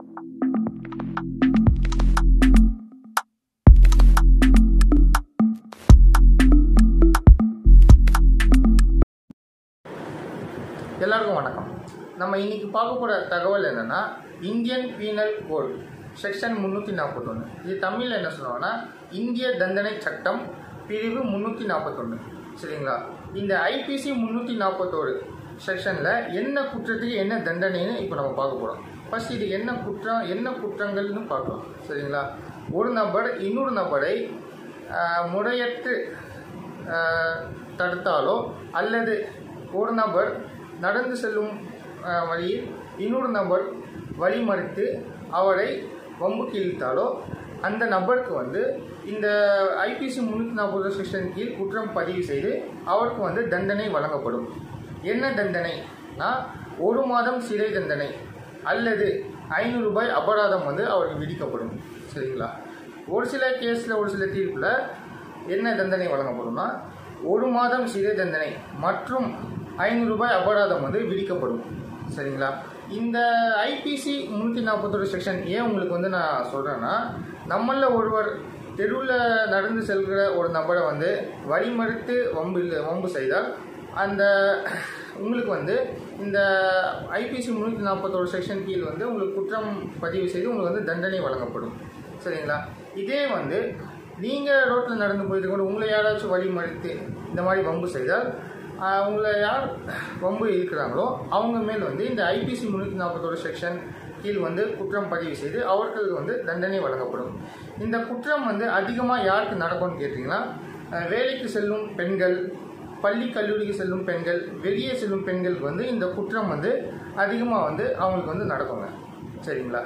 எல்லாருக்கும் வணக்கம் நம்ம இன்னைக்கு பார்க்க போகிற தகவல் என்னன்னா இந்தியன் பீனல் கோட் செக்ஷன் முந்நூற்றி நாற்பத்தொன்று இது தமிழில் என்ன சொல்லுவாங்கன்னா இந்திய தண்டனை சட்டம் பிரிவு முந்நூற்றி நாற்பத்தொன்று சரிங்களா இந்த ஐபிசி முந்நூற்றி நாற்பத்தோரு செக்ஷனில் என்ன குற்றத்துக்கு என்ன தண்டனைன்னு இப்போ நம்ம பார்க்க போகிறோம் ஃபர்ஸ்ட் இது என்ன குற்றம் என்ன குற்றங்கள்னு பார்க்கலாம் சரிங்களா ஒரு நபர் இன்னொரு நபரை ஆஹ், முறையற்று ஆஹ், தடுத்தாலோ அல்லது ஒரு நபர் நடந்து செல்லும் ஆஹ், வழியில் இன்னொரு நபர் வழிமறித்து அவரை வம்புக்கு இழுத்தாலோ அந்த நபருக்கு வந்து இந்த ஐபிசி முந்நூற்றி நாற்பது செக்ஷன் கீழ் குற்றம் பதிவு செய்து அவருக்கு வந்து தண்டனை வழங்கப்படும் என்ன தண்டனைனா ஒரு மாதம் சிறை தண்டனை அல்லது ஐநூறு ரூபாய் அபராதம் வந்து அவருக்கு விதிக்கப்படும் சரிங்களா ஒரு சில கேஸில் ஒரு சில தீர்ப்பில் என்ன தண்டனை வழங்கப்படும்னா ஒரு மாதம் சிறை தண்டனை மற்றும் ஐநூறு ரூபாய் அபராதம் வந்து விதிக்கப்படும் சரிங்களா இந்த ஐபிசி முந்நூற்றி நாற்பத்தொரு செக்ஷன் ஏன் உங்களுக்கு வந்து நான் சொல்கிறேன்னா நம்மளில் ஒருவர் தெருவில் நடந்து செல்கிற ஒரு நபரை வந்து வழிமறித்து வம்பு இல்லை- வம்பு செய்தால் அந்த உங்களுக்கு வந்து இந்த ஐபிசி முந்நூற்றி நாற்பத்தோரு செக்ஷன் கீழ் வந்து உங்களுக்கு குற்றம் பதிவு செய்து உங்களுக்கு வந்து தண்டனை வழங்கப்படும் சரிங்களா இதே வந்து நீங்கள் ரோட்டில் நடந்து போயிட்டு கூட உங்களை யாராச்சும் வழி மறித்து இந்த மாதிரி வம்பு செய்தால் ஆஹ், உங்களை யார் வம்பு இருக்கிறாங்களோ அவங்க மேல் வந்து இந்த ஐபிசி முந்நூற்றி நாற்பத்தோரு செக்ஷன் கீழ் வந்து குற்றம் பதிவு செய்து அவர்களுக்கு வந்து தண்டனை வழங்கப்படும் இந்த குற்றம் வந்து அதிகமாக யாருக்கு நடக்கும்னு கேட்டிங்கன்னா ஆஹ், வேலைக்கு செல்லும் பெண்கள் பள்ளி கல்லூரிக்கு செல்லும் பெண்கள் வெளியே செல்லும் பெண்களுக்கு வந்து இந்த குற்றம் வந்து அதிகமாக வந்து அவங்களுக்கு வந்து நடக்குங்க சரிங்களா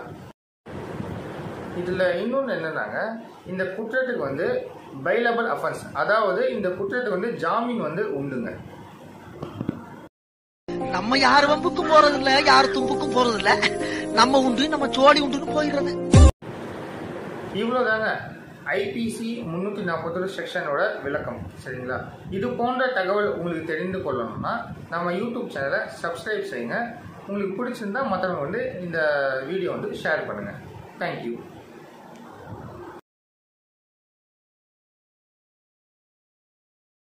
இதில் இன்னொன்று என்னன்னாங்க இந்த குற்றத்துக்கு வந்து பைலபிள் அஃபென்ஸ் அதாவது இந்த குற்றத்துக்கு வந்து ஜாமீன் வந்து உண்டுங்க நம்ம யார் வம்புக்கும் போறது இல்ல யார் தும்புக்கும் போறது இல்ல நம்ம உண்டு நம்ம சோழி உண்டுன்னு போயிடுறது இவ்வளோதாங்க ஐபிசி முந்நூற்றி நாற்பத்தொரு செக்ஷனோட விளக்கம் சரிங்களா இது போன்ற தகவல் உங்களுக்கு தெரிந்து கொள்ளணும்னா நம்ம யூடியூப் சேனலை சப்ஸ்கிரைப் செய்யுங்க உங்களுக்கு பிடிச்சிருந்தா மற்றவங்க வந்து இந்த வீடியோ வந்து ஷேர் பண்ணுங்கள் தேங்க்யூ